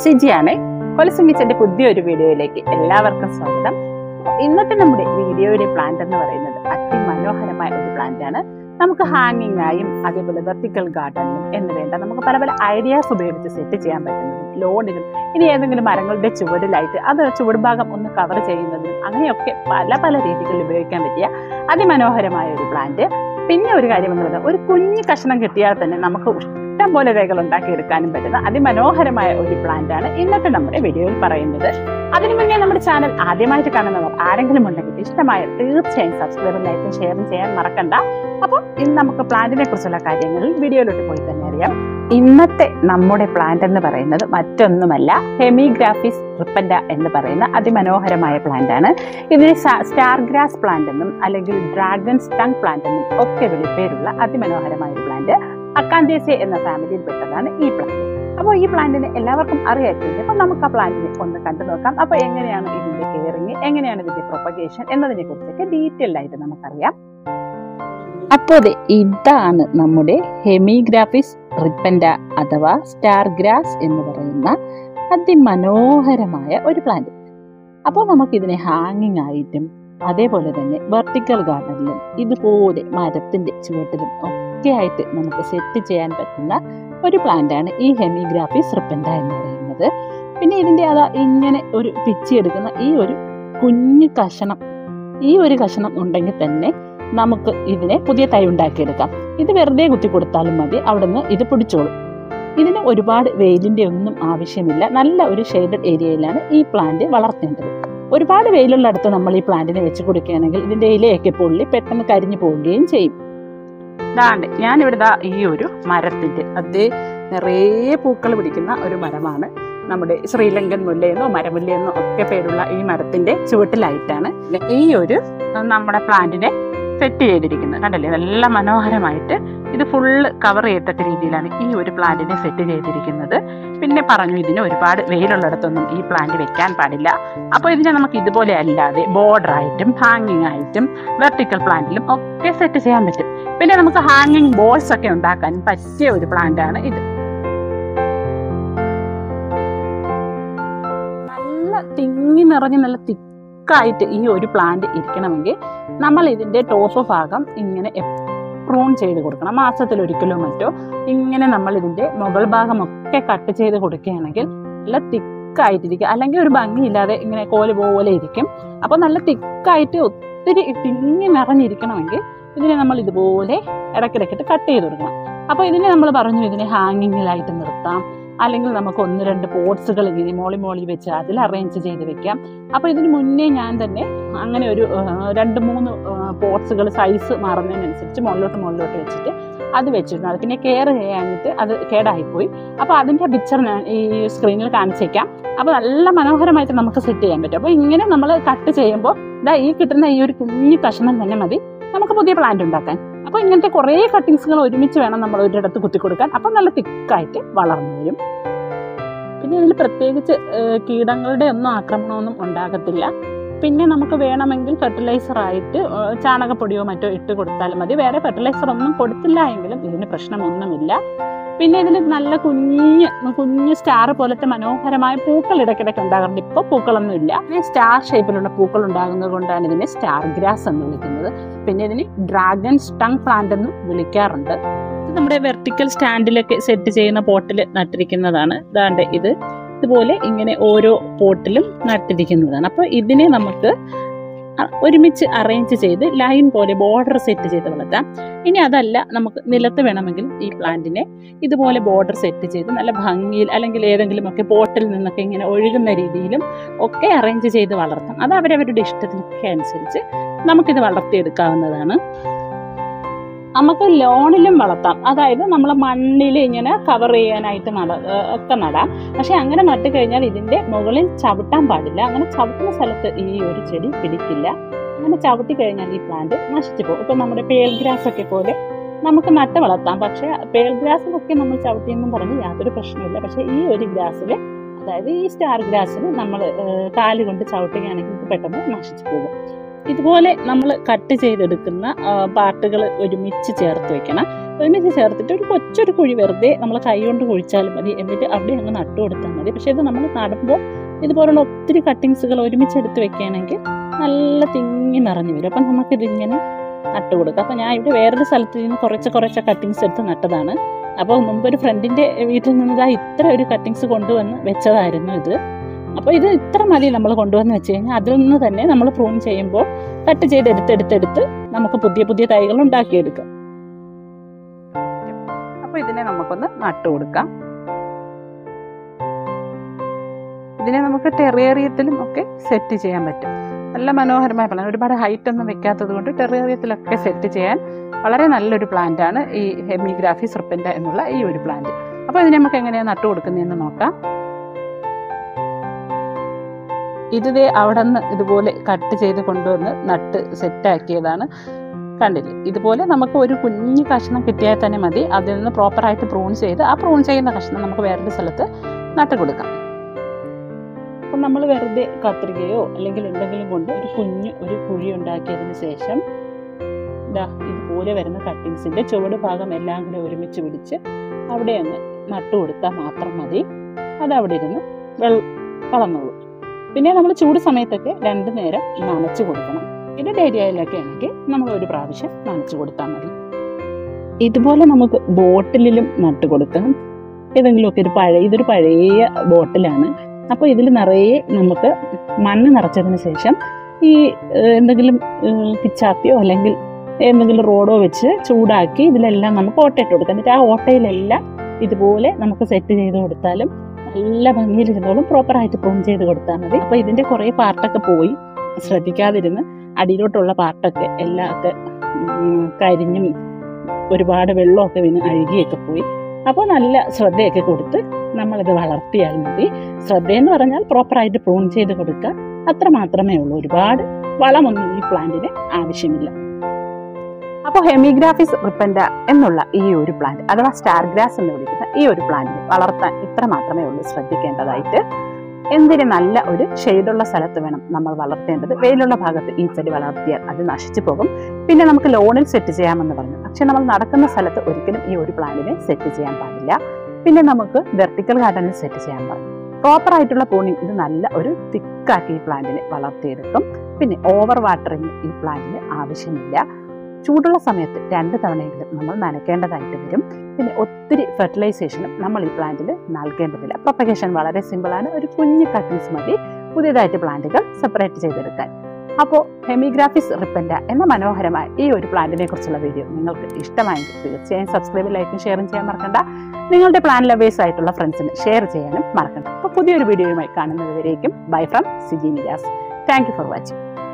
സിജിയാണ് കൊലസുമിച്ചന്റെ പുതിയൊരു വീഡിയോയിലേക്ക് എല്ലാവർക്കും സ്വാഗതം ഇന്നത്തെ നമ്മുടെ വീഡിയോയുടെ പ്ലാന്റ് എന്ന് പറയുന്നത് അതിമനോഹരമായ ഒരു പ്ലാന്റ് ആണ് നമുക്ക് ഹാങ്ങിങ് ആയും അതേപോലെ വെർട്ടിക്കൽ ഗാർഡനിലും എന്ന് വേണ്ട നമുക്ക് പല പല ഐഡിയാസ് ഉപയോഗിച്ച് സെറ്റ് ചെയ്യാൻ പറ്റുന്നതും ലോണിലും ഇനി ഏതെങ്കിലും മരങ്ങളുടെ ചുവടിലായിട്ട് അത് ചുവട് ഭാഗം ഒന്ന് കവർ ചെയ്യുന്നതിനും അങ്ങനെയൊക്കെ പല പല രീതികളിൽ ഉപയോഗിക്കാൻ പറ്റിയ അതിമനോഹരമായ ഒരു പ്ലാന്റ് പിന്നെ ഒരു കാര്യം എന്നുള്ളത് ഒരു കുഞ്ഞു കഷ്ണം കിട്ടിയാൽ തന്നെ നമുക്ക് ഇഷ്ടം പോലെ ഇലകൾ ഉണ്ടാക്കിയെടുക്കാനും പറ്റുന്ന അതിമനോഹരമായ ഒരു പ്ലാന്റ് ആണ് ഇന്നത്തെ നമ്മുടെ വീഡിയോയിൽ പറയുന്നത് അതിനു മുന്നേ നമ്മുടെ ചാനൽ ആദ്യമായിട്ട് കാണുന്നവർ ആരെങ്കിലും ഉണ്ടെങ്കിൽ ഇഷ്ടമായ തീർച്ചയായും സബ്സ്ക്രൈബും ലൈക്കും ഷെയറും ചെയ്യാൻ മറക്കണ്ട അപ്പോൾ ഇന്ന് നമുക്ക് പ്ലാന്റിനെ കുറിച്ചുള്ള കാര്യങ്ങളിൽ വീഡിയോയിലോട്ട് പോയി തന്നെ അറിയാം ഇന്നത്തെ നമ്മുടെ പ്ലാന്റ് എന്ന് പറയുന്നത് മറ്റൊന്നുമല്ല ഹെമിഗ്രാഫിസ് ട്രിപ്പൻഡ എന്ന് പറയുന്ന അതിമനോഹരമായ പ്ലാന്റ് ആണ് ഇതിനെ സ്റ്റാർ ഗ്രാസ് പ്ലാന്റ് എന്നും അല്ലെങ്കിൽ ഡ്രാഗൺ സ്റ്റങ് പ്ലാന്റ് എന്നും ഒക്കെ വിളിപ്പേരുള്ള അതിമനോഹരമായ ഒരു പ്ലാന്റ് അക്കാന്തേസിയ എന്ന ഫാമിലിയിൽ പെട്ടതാണ് ഈ പ്ലാന്റ് അപ്പോൾ ഈ പ്ലാന്റിനെ എല്ലാവർക്കും അറിയാറ്റില്ല അപ്പോൾ നമുക്ക് ആ പ്ലാന്റിനെ ഒന്ന് കണ്ടു നോക്കാം അപ്പോൾ എങ്ങനെയാണ് ഇതിന്റെ കെയറിങ് എങ്ങനെയാണ് ഇതിന്റെ പ്രൊപ്പഗേഷൻ എന്നതിനെ കുറിച്ചൊക്കെ ഡീറ്റെയിൽ ആയിട്ട് നമുക്കറിയാം അപ്പോൾ ഇതാണ് നമ്മുടെ ഹെമിഗ്രാഫിസ് റിപ്പൻഡ അഥവാ സ്റ്റാർ ഗ്രാസ് എന്ന് പറയുന്ന അതിമനോഹരമായ ഒരു പ്ലാന്റ് അപ്പോൾ നമുക്കിതിനെ ഹാങ്ങിങ് ആയിട്ടും അതേപോലെ തന്നെ വെർട്ടിക്കൽ ഗാർഡനിലും ഇതുപോലെ മരത്തിന്റെ ചുവട്ടിലും ഒക്കെ ആയിട്ട് നമുക്ക് സെറ്റ് ചെയ്യാൻ പറ്റുന്ന ഒരു പ്ലാന്റ് ആണ് ഈ ഹെമിഗ്രാഫിസ് റിപ്പൻഡ എന്ന് പറയുന്നത് പിന്നെ ഇതിന്റെ അതാ ഇങ്ങനെ ഒരു പിച്ചി എടുക്കുന്ന ഈ ഒരു കുഞ്ഞു കഷണം ഈ ഒരു കഷണം ഉണ്ടെങ്കിൽ തന്നെ നമുക്ക് ഇതിനെ പുതിയ തൈ ഉണ്ടാക്കിയെടുക്കാം ഇത് വെറുതെ കുത്തി കൊടുത്താലും മതി അവിടുന്ന് ഇത് പിടിച്ചോളും ഇതിന് ഒരുപാട് വെയിലിന്റെ ഒന്നും ആവശ്യമില്ല നല്ല ഒരു ഷെയ്ഡഡ് ഏരിയയിലാണ് ഈ പ്ലാന്റ് വളർത്തേണ്ടത് ഒരുപാട് വെയിലുള്ള അടുത്ത് നമ്മൾ ഈ പ്ലാന്റിനെ വെച്ച് കൊടുക്കുകയാണെങ്കിൽ ഇതിന്റെ ഇലയൊക്കെ പൊള്ളി പെട്ടെന്ന് കരിഞ്ഞു പോവുകയും ചെയ്യും ഇതാണ്ട് ഞാനിവിടെ ദാ ഈ ഒരു മരത്തിന്റെ അത് നിറയെ പൂക്കൾ പിടിക്കുന്ന ഒരു മരമാണ് നമ്മുടെ ശ്രീലങ്കൻ മുല്ലയെന്നോ മരമുല്ലയെന്നോ ഒക്കെ പേരുള്ള ഈ മരത്തിന്റെ ചുവട്ടിലായിട്ടാണ് ഈ ഒരു നമ്മുടെ പ്ലാന്റിനെ സെറ്റ് ചെയ്തിരിക്കുന്നത് കണ്ടല്ലേ നല്ല മനോഹരമായിട്ട് ഇത് ഫുള്ള് കവർ ചെയ്യത്തക്ക രീതിയിലാണ് ഈ ഒരു പ്ലാന്റിനെ സെറ്റ് ചെയ്തിരിക്കുന്നത് പിന്നെ പറഞ്ഞു ഇതിന് ഒരുപാട് വെയിലുള്ളിടത്തൊന്നും ഈ പ്ലാന്റ് വെക്കാൻ പാടില്ല അപ്പോൾ ഇതിനെ നമുക്ക് ഇതുപോലെ അല്ലാതെ ബോർഡർ ആയിട്ടും ഹാങ്ങിങ് ആയിട്ടും വെർട്ടിക്കൽ പ്ലാന്റിലും ഒക്കെ സെറ്റ് ചെയ്യാൻ പറ്റും പിന്നെ നമുക്ക് ഹാങ്ങിങ് ബോൾസ് ഒക്കെ ഉണ്ടാക്കാൻ പറ്റിയ ഒരു പ്ലാന്റ് ആണ് ഇത് നല്ല തിങ്ങി നിറഞ്ഞ് നല്ല തിക്കായിട്ട് ഈ ഒരു പ്ലാന്റ് ഇരിക്കണമെങ്കിൽ നമ്മൾ ഇതിന്റെ ടോപ്പ് ഭാഗം ഇങ്ങനെ പ്രൂൺ ചെയ്ത് കൊടുക്കണം മാസത്തിൽ ഒരിക്കലോ മറ്റോ ഇങ്ങനെ നമ്മൾ ഇതിന്റെ മുകൾ ഭാഗമൊക്കെ കട്ട് ചെയ്ത് കൊടുക്കുകയാണെങ്കിൽ നല്ല തിക്കായിട്ടിരിക്കും അല്ലെങ്കിൽ ഒരു ഭംഗിയില്ലാതെ ഇങ്ങനെ കോല് പോലെ ഇരിക്കും അപ്പോൾ നല്ല തിക്കായിട്ട് ഒത്തിരി തിങ്ങി നിറഞ്ഞിരിക്കണമെങ്കിൽ ഇതിനെ നമ്മൾ ഇതുപോലെ ഇടയ്ക്കിടയ്ക്കിട്ട് കട്ട് ചെയ്ത് കൊടുക്കണം അപ്പോൾ ഇതിനെ നമ്മൾ പറഞ്ഞു ഇതിനെ ഹാങ്ങിങ്ങിലായിട്ട് നിർത്താം അല്ലെങ്കിൽ നമുക്ക് ഒന്ന് രണ്ട് പോട്ട്സുകൾ ഇങ്ങനെ മോളി മോളി വെച്ച് അതിൽ അറേഞ്ച് ചെയ്ത് വെക്കാം അപ്പോൾ ഇതിന് മുന്നേ ഞാൻ തന്നെ അങ്ങനെ ഒരു രണ്ട് മൂന്ന് പോട്ട്സുകൾ സൈസ് മാറുന്നതിനനുസരിച്ച് മുകളിലോട്ട് മുകളിലോട്ട് വെച്ചിട്ട് അത് വെച്ചിരുന്നു അത് പിന്നെ കെയർ ചെയ്യാനിട്ട് അത് കേടായിപ്പോയി അപ്പോൾ അതിൻ്റെ പിക്ചർ ഞാൻ ഈ സ്ക്രീനിൽ കാണിച്ചേക്കാം അപ്പോൾ നല്ല മനോഹരമായിട്ട് നമുക്ക് സെറ്റ് ചെയ്യാൻ പറ്റും അപ്പോൾ ഇങ്ങനെ നമ്മൾ കട്ട് ചെയ്യുമ്പോൾ ഇതാ ഈ കിട്ടുന്ന ഈ ഒരു കുഞ്ഞു കഷ്ണം തന്നെ മതി നമുക്ക് പുതിയ പ്ലാന്റ് ഉണ്ടാക്കാൻ അപ്പോൾ ഇങ്ങനത്തെ കുറേ കട്ടിങ്സുകൾ ഒരുമിച്ച് വേണം നമ്മൾ ഒരിടത്ത് കുത്തി കൊടുക്കാൻ അപ്പം നല്ല തിക്കായിട്ട് വളർന്നു വരും പിന്നെ ഇതിൽ പ്രത്യേകിച്ച് കീടങ്ങളുടെ ഒന്നും ആക്രമണമൊന്നും ഉണ്ടാകത്തില്ല പിന്നെ നമുക്ക് വേണമെങ്കിൽ ഫെർട്ടിലൈസർ ആയിട്ട് ചാണകപ്പൊടിയോ മറ്റോ ഇട്ട് കൊടുത്താലും മതി വേറെ ഫെർട്ടിലൈസർ ഒന്നും കൊടുത്തില്ല എങ്കിലും ഇതിന് പ്രശ്നമൊന്നുമില്ല പിന്നെ ഇതിന് നല്ല കുഞ്ഞ് കുഞ്ഞ് സ്റ്റാർ പോലത്തെ മനോഹരമായ പൂക്കൾ ഇടയ്ക്കിടയ്ക്ക് ഉണ്ടാകാറുണ്ട് ഇപ്പോൾ പൂക്കളൊന്നും ഇല്ല പിന്നെ സ്റ്റാർ ഷേപ്പിലുള്ള പൂക്കൾ ഉണ്ടാകുന്നത് കൊണ്ടാണ് ഇതിനെ സ്റ്റാർ ഗ്രാസ് എന്ന് വിളിക്കുന്നത് പിന്നെ ഇതിന് ഡ്രാഗൺ സ്റ്റങ് പ്ലാന്റ് എന്നും വിളിക്കാറുണ്ട് ഇത് നമ്മുടെ വെർട്ടിക്കൽ സ്റ്റാൻഡിലൊക്കെ സെറ്റ് ചെയ്യുന്ന പോട്ടിൽ നട്ടിരിക്കുന്നതാണ് ഇതാണ്ട് ഇത് ഇതുപോലെ ഇങ്ങനെ ഓരോ പോട്ടിലും നട്ടിരിക്കുന്നതാണ് അപ്പോൾ ഇതിനെ നമുക്ക് ഒരുമിച്ച് അറേഞ്ച് ചെയ്ത് ലൈൻ പോലെ ബോർഡർ സെറ്റ് ചെയ്ത് വളർത്താം ഇനി അതല്ല നമുക്ക് നിലത്ത് വേണമെങ്കിൽ ഈ പ്ലാന്റിനെ ഇതുപോലെ ബോർഡർ സെറ്റ് ചെയ്ത് നല്ല ഭംഗിയിൽ അല്ലെങ്കിൽ ഏതെങ്കിലും ഒക്കെ പോട്ടിൽ നിന്നൊക്കെ ഇങ്ങനെ ഒഴുകുന്ന രീതിയിലും ഒക്കെ അറേഞ്ച് ചെയ്ത് വളർത്താം അത് അവരവരുടെ ഇഷ്ടത്തിനൊക്കെ അനുസരിച്ച് നമുക്കിത് വളർത്തിയെടുക്കാവുന്നതാണ് നമുക്ക് ലോണിലും വളർത്താം അതായത് നമ്മൾ മണ്ണിൽ ഇങ്ങനെ കവർ ചെയ്യാനായിട്ട് നട ഒക്കെ നടാം പക്ഷെ അങ്ങനെ നട്ട് കഴിഞ്ഞാൽ ഇതിന്റെ മുകളിൽ ചവിട്ടാൻ പാടില്ല അങ്ങനെ ചവിട്ടുന്ന സ്ഥലത്ത് ഈ ഒരു ചെടി പിടിക്കില്ല അങ്ങനെ ചവിട്ടി കഴിഞ്ഞാൽ ഈ പ്ലാന്റ് നശിച്ചു പോകും ഇപ്പൊ നമ്മുടെ പേൽ ഗ്രാസ് ഒക്കെ പോലെ നമുക്ക് നട്ട് വളർത്താം പക്ഷെ പേൽ ഗ്രാസിലൊക്കെ നമ്മൾ ചവിട്ടിയെന്നും പറഞ്ഞ് യാതൊരു പ്രശ്നമില്ല പക്ഷെ ഈ ഒരു ഗ്രാസിൽ അതായത് ഈ സ്റ്റാർ ഗ്രാസിൽ നമ്മൾ കാല് കൊണ്ട് ചവിട്ടുകയാണെങ്കിൽ ഇത് പെട്ടെന്ന് നശിച്ചു പോകും ഇതുപോലെ നമ്മൾ കട്ട് ചെയ്തെടുക്കുന്ന പാർട്ടുകൾ ഒരുമിച്ച് ചേർത്ത് വെക്കണം ഒരുമിച്ച് ചേർത്തിട്ട് ഒരു കൊച്ചൊരു കുഴി വെറുതെ നമ്മൾ കൈ കൊണ്ട് കുഴിച്ചാലും മതി എന്നിട്ട് അവിടെ അങ്ങ് നട്ടു കൊടുത്താൽ മതി പക്ഷേ ഇത് നമ്മൾ നടുമ്പോൾ ഇതുപോലുള്ള ഒത്തിരി കട്ടിങ്സുകൾ ഒരുമിച്ച് എടുത്ത് വെക്കുകയാണെങ്കിൽ നല്ല തിങ്ങി നിറഞ്ഞു വരും അപ്പം നമുക്കിതിങ്ങനെ നട്ടു കൊടുക്കാം അപ്പം ഞാൻ ഇവിടെ വേറൊരു സ്ഥലത്ത് നിന്ന് കുറച്ച് കുറച്ച് കട്ടിങ്സ് എടുത്ത് നട്ടതാണ് അപ്പോൾ മുമ്പ് ഒരു ഫ്രണ്ടിൻ്റെ വീട്ടിൽ നിന്ന് ഇതാ ഇത്ര ഒരു കട്ടിങ്സ് കൊണ്ടുവന്ന് വെച്ചതായിരുന്നു ഇത് അപ്പോൾ ഇത് ഇത്ര മതി നമ്മൾ കൊണ്ടുവന്ന് വെച്ച് കഴിഞ്ഞാൽ അതിൽ നിന്ന് തന്നെ നമ്മൾ പ്രൂൺ ചെയ്യുമ്പോൾ കട്ട് ചെയ്ത് എടുത്തെടുത്തെടുത്ത് നമുക്ക് പുതിയ പുതിയ തൈകൾ ഉണ്ടാക്കിയെടുക്കാം അപ്പോൾ ഇതിനെ നമുക്കൊന്ന് നട്ടു കൊടുക്കാം ഇതിനെ നമുക്ക് ടെറേറിയത്തിലും ഒക്കെ സെറ്റ് ചെയ്യാൻ പറ്റും നല്ല മനോഹരമായ പ്ലാന്റ് ഒരുപാട് ഹൈറ്റ് ഒന്നും വെക്കാത്തത് കൊണ്ട് ടെറേറിയത്തിലൊക്കെ സെറ്റ് ചെയ്യാൻ വളരെ നല്ലൊരു പ്ലാന്റ് ആണ് ഈ ഹെമിഗ്രാഫി സർപ്പൻ്റ എന്നുള്ള ഈ ഒരു പ്ലാന്റ് അപ്പോൾ ഇതിനെ നമുക്ക് എങ്ങനെയാണ് നട്ടു കൊടുക്കുന്നതെന്ന് നോക്കാം ഇത് അവിടെ നിന്ന് ഇതുപോലെ കട്ട് ചെയ്ത് കൊണ്ടുവന്ന് നട്ട് സെറ്റാക്കിയതാണ് കണ്ടില്ലേ ഇതുപോലെ നമുക്ക് ഒരു കുഞ്ഞു കഷ്ണം കിട്ടിയാൽ തന്നെ മതി അതിൽ നിന്ന് പ്രോപ്പറായിട്ട് പ്രൂൺ ചെയ്ത് ആ പ്രൂൺ ചെയ്യുന്ന കഷ്ണം നമുക്ക് വേറൊരു സ്ഥലത്ത് നട്ട് കൊടുക്കാം അപ്പം നമ്മൾ വെറുതെ കത്രികയോ അല്ലെങ്കിൽ എന്തെങ്കിലും കൊണ്ട് ഒരു കുഞ്ഞ് ഒരു കുഴി ഉണ്ടാക്കിയതിന് ശേഷം ഇതാ ഇതുപോലെ വരുന്ന കട്ടിങ്സിൻ്റെ ചുവട് ഭാഗം എല്ലാം കൂടെ ഒരുമിച്ച് പിടിച്ച് അവിടെ അങ്ങ് നട്ടു കൊടുത്താൽ മാത്രം മതി അത് അവിടെ ഇരുന്ന് വെൾ വളർന്നോളൂ പിന്നെ നമ്മൾ ചൂട് സമയത്തൊക്കെ രണ്ടു നേരം നനച്ചു കൊടുക്കണം ഇതിൻ്റെ ഏരിയയിലൊക്കെ ആണെങ്കിൽ നമ്മൾ ഒരു പ്രാവശ്യം നനച്ചു കൊടുത്താൽ മതി ഇതുപോലെ നമുക്ക് ബോട്ടിലും നട്ടു കൊടുക്കാം ഏതെങ്കിലുമൊക്കെ ഒരു പഴയ ഇതൊരു പഴയ ബോട്ടിലാണ് അപ്പോൾ ഇതിൽ നിറയെ നമുക്ക് മണ്ണ് നിറച്ചതിന് ശേഷം ഈ ഏഹ്, എന്തെങ്കിലും ഏഹ്, പിച്ചാത്തിയോ അല്ലെങ്കിൽ എന്തെങ്കിലും റോഡോ വെച്ച് ചൂടാക്കി ഇതിലെല്ലാം നമുക്ക് ഓട്ടയിട്ട് കൊടുക്കാം എന്നിട്ട് ആ ഓട്ടയിലെല്ലാം ഇതുപോലെ നമുക്ക് സെറ്റ് ചെയ്ത് കൊടുത്താലും നല്ല ഭംഗിയിലിരുന്നോളും പ്രോപ്പറായിട്ട് പ്രൂൺ ചെയ്ത് കൊടുത്താൽ മതി അപ്പോൾ ഇതിൻ്റെ കുറേ പാർട്ടൊക്കെ പോയി ശ്രദ്ധിക്കാതിരുന്ന് അടിയിലോട്ടുള്ള പാർട്ടൊക്കെ എല്ലാം ഒക്കെ ഉം, കരിഞ്ഞും ഒരുപാട് വെള്ളമൊക്കെ വീണ് അഴുകിയൊക്കെ പോയി അപ്പോൾ നല്ല ശ്രദ്ധയൊക്കെ കൊടുത്ത് നമ്മളിത് വളർത്തിയാൽ മതി ശ്രദ്ധയെന്ന് പറഞ്ഞാൽ പ്രോപ്പറായിട്ട് പ്രൂൺ ചെയ്ത് കൊടുക്കുക അത്ര മാത്രമേ ഉള്ളൂ ഒരുപാട് വളമൊന്നും ഈ പ്ലാന്റിന് ആവശ്യമില്ല അപ്പോൾ ഹെമിഗ്രാഫിസ് റിപ്പൻഡ എന്നുള്ള ഈ ഒരു പ്ലാന്റ് അഥവാ സ്റ്റാർ ഗ്രാസ് എന്ന് വിളിക്കുന്ന ഈ ഒരു പ്ലാന്റിനെ വളർത്താൻ ഇത്ര മാത്രമേ ഉള്ളൂ ശ്രദ്ധിക്കേണ്ടതായിട്ട് എന്തിന് നല്ല ഒരു ഷെയ്ഡുള്ള സ്ഥലത്ത് വേണം നമ്മൾ വളർത്തേണ്ടത് വെയിലുള്ള ഭാഗത്ത് ഈ ചെടി വളർത്തിയാൽ അത് നശിച്ചു പോകും പിന്നെ നമുക്ക് ലോണിൽ സെറ്റ് ചെയ്യാമെന്ന് പറഞ്ഞു പക്ഷെ നമ്മൾ നടക്കുന്ന സ്ഥലത്ത് ഒരിക്കലും ഈ ഒരു പ്ലാന്റിനെ സെറ്റ് ചെയ്യാൻ പാടില്ല പിന്നെ നമുക്ക് വെർട്ടിക്കൽ ഗാർഡനിൽ സെറ്റ് ചെയ്യാൻ പറഞ്ഞു പ്രോപ്പർ ആയിട്ടുള്ള പൂണിങ് ഇത് നല്ല ഒരു തിക്കാക്കി ഈ പ്ലാന്റിനെ വളർത്തിയെടുക്കും പിന്നെ ഓവർ വാട്ടറിങ് ഈ പ്ലാന്റിന് ആവശ്യമില്ല ചൂടുള്ള സമയത്ത് രണ്ട് തവണയെങ്കിലും നമ്മൾ നനയ്ക്കേണ്ടതായിട്ട് വരും പിന്നെ ഒത്തിരി ഫെർട്ടിലൈസേഷനും നമ്മൾ ഈ പ്ലാന്റിൽ നൽകേണ്ടതില്ല പ്രൊപ്പഗേഷൻ വളരെ സിമ്പിളാണ് ഒരു കുഞ്ഞു കട്ടിങ്സ് മതി പുതിയതായിട്ട് പ്ലാന്റുകൾ സെപ്പറേറ്റ് ചെയ്തെടുക്കാൻ അപ്പോൾ ഹെമിഗ്രാഫിസ് റിപ്പൻഡ എന്ന മനോഹരമായ ഈ ഒരു പ്ലാന്റിനെ കുറിച്ചുള്ള വീഡിയോ നിങ്ങൾക്ക് ഇഷ്ടമായെങ്കിൽ തീർച്ചയായും സബ്സ്ക്രൈബ് ലൈക്കും ഷെയറും ചെയ്യാൻ മറക്കണ്ട നിങ്ങളുടെ പ്ലാൻ ലവേഴ്സ് ആയിട്ടുള്ള ഫ്രണ്ട്സിന് ഷെയർ ചെയ്യാനും മറക്കണ്ട അപ്പോൾ പുതിയൊരു വീഡിയോയുമായി കാണുന്നത് വരേക്കും bye from Siji Niyas thank you for watching